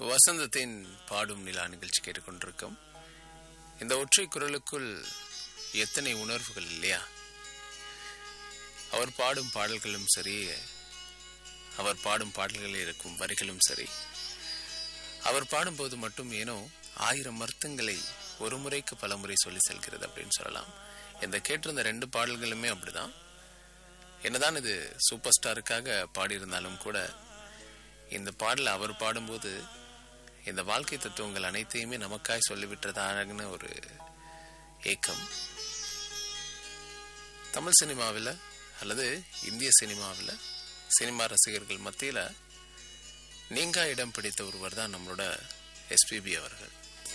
வசந்தத்தின் பாடும் நிலா நிகழ்ச்சி கேட்டுக்கொண்டிருக்கும் இந்த ஒற்றை குரலுக்குள் எத்தனை உணர்வுகள் இல்லையா அவர் பாடும் பாடல்களும் சரி அவர் பாடும் பாடல்களில் இருக்கும் வரிகளும் சரி அவர் பாடும்போது மட்டும் ஏனோ ஆயிரம் அர்த்தங்களை ஒரு முறைக்கு பல முறை சொல்லி செல்கிறது அப்படின்னு சொல்லலாம் இந்த கேட்டிருந்த ரெண்டு பாடல்களுமே அப்படிதான் என்னதான் இது சூப்பர் ஸ்டாருக்காக பாடியிருந்தாலும் கூட இந்த பாடலை அவர் பாடும்போது இந்த வாழ்க்கை தத்துவங்கள் அனைத்தையுமே நமக்காய் சொல்லிவிட்டதாகன ஒரு ஏக்கம் தமிழ் சினிமாவில் அல்லது இந்திய சினிமாவில் சினிமா ரசிகர்கள் மத்தியில் நீங்கா இடம் பிடித்த ஒருவர் தான் நம்மளோட எஸ்பிபி அவர்கள்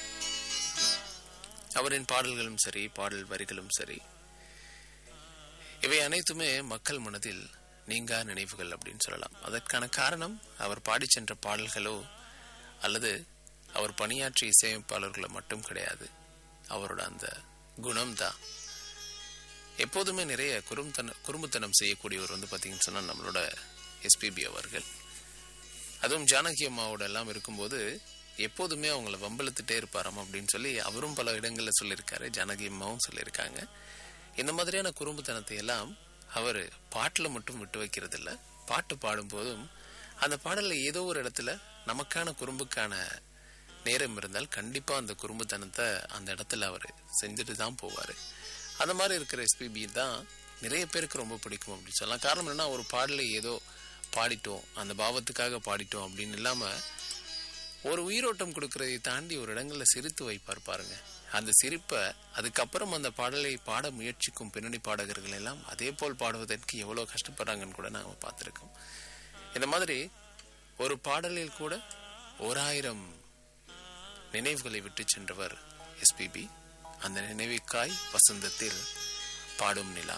அவரின் பாடல்களும் சரி பாடல் வரிகளும் சரி இவை அனைத்துமே மக்கள் மனதில் நீங்கா நினைவுகள் அப்படின்னு சொல்லலாம் அதற்கான காரணம் அவர் பாடி சென்ற பாடல்களோ அல்லது அவர் பணியாற்றிய இசையமைப்பாளர்களோ மட்டும் கிடையாது அவரோட அந்த குணம்தான் எப்போதுமே நிறைய குறும்புத்தன குறும்புத்தனம் செய்யக்கூடியவர் வந்து பார்த்தீங்கன்னு சொன்னால் நம்மளோட எஸ்பிபி அவர்கள் அதுவும் ஜானகி அம்மாவோட எல்லாம் இருக்கும்போது எப்போதுமே அவங்கள வம்பளத்துட்டே இருப்பாராம் அப்படின்னு சொல்லி அவரும் பல இடங்களில் சொல்லியிருக்காரு ஜானகி அம்மாவும் சொல்லியிருக்காங்க இந்த மாதிரியான குறும்புத்தனத்தை எல்லாம் அவர் பாட்டில் மட்டும் விட்டு வைக்கிறது இல்ல பாட்டு பாடும்போதும் அந்த பாடலில் ஏதோ ஒரு இடத்துல நமக்கான குறும்புக்கான நேரம் இருந்தால் கண்டிப்பாக அந்த குறும்புத்தனத்தை அந்த இடத்துல அவர் செஞ்சுட்டு தான் போவார் அந்த மாதிரி இருக்கிற எஸ்பிபி தான் நிறைய பேருக்கு ரொம்ப பிடிக்கும் அப்படின்னு சொல்லலாம் காரணம் என்னன்னா ஒரு பாடலை ஏதோ பாடிட்டோம் அந்த பாவத்துக்காக பாடிட்டோம் அப்படின்னு இல்லாமல் ஒரு உயிரோட்டம் கொடுக்கறதை தாண்டி ஒரு இடங்கள்ல சிரித்து வைப்பார் பாருங்க அந்த சிரிப்பை அதுக்கப்புறம் அந்த பாடலை பாட முயற்சிக்கும் பின்னணி பாடகர்கள் எல்லாம் அதே போல் பாடுவதற்கு எவ்வளோ கஷ்டப்படுறாங்கன்னு கூட நாங்கள் பார்த்துருக்கோம் இந்த மாதிரி ஒரு பாடலில் கூட ஓராயிரம் நினைவுகளை விட்டு சென்றவர் எஸ்பிபி அந்த நினைவுக்காய் வசந்தத்தில் பாடும் நிலா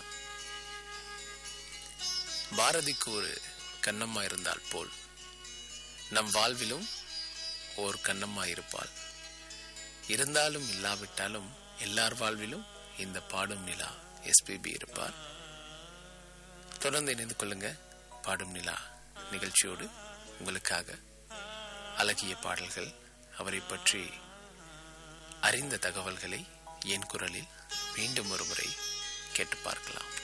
பாரதிக்கு ஒரு கண்ணம்மா இருந்தால் போல் நம் வாழ்விலும் ஓர் கண்ணம்மா இருப்பாள் இருந்தாலும் இல்லாவிட்டாலும் எல்லார் வாழ்விலும் இந்த பாடும் நிலா எஸ்பிபி இருப்பார் தொடர்ந்து இணைந்து கொள்ளுங்க பாடும் நிலா நிகழ்ச்சியோடு உங்களுக்காக அழகிய பாடல்கள் அவரை பற்றி அறிந்த தகவல்களை என் குரலில் மீண்டும் ஒரு முறை கேட்டு பார்க்கலாம்